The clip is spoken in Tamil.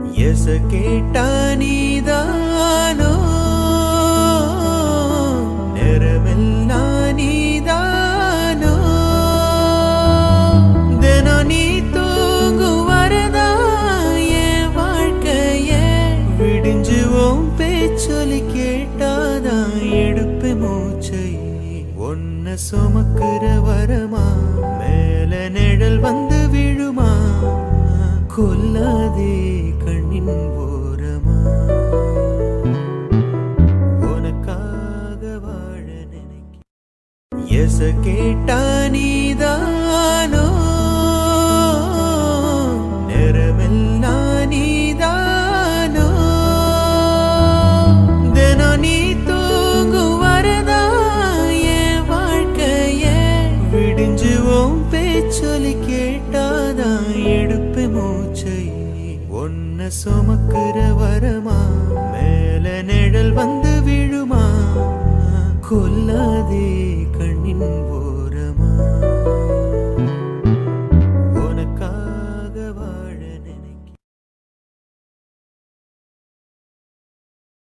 எச கேட்டா நீதானோ நேரமெல்லாம் நீதானோ தினம் நீ தூங்கும் வரதா என் வாழ்க்கையே விடிஞ்சுவோம் பேச்சொலி கேட்டாதான் எடுப்பு மூச்சை ஒன்ன சுமக்குற வரமா மேல நிழல் வந்து விழுமா கொல்லாதே கண்ணின் ஓரமா உனக்காக வாழ நினைக்க எச கேட்டா நீதானோ நேரமெல்லாம் நீதானோ தினம் நீ தூங்கும் வரதா என் வாழ்க்கையே விடிஞ்சுவோம் பேச்சொலி கேட்டாதான் எடுப்பு மூச்சை ஒன்ன சுமக்குற வரமா மேல நிழல் வந்து விழுமா கொல்லாதே கண்ணின் ஓரமா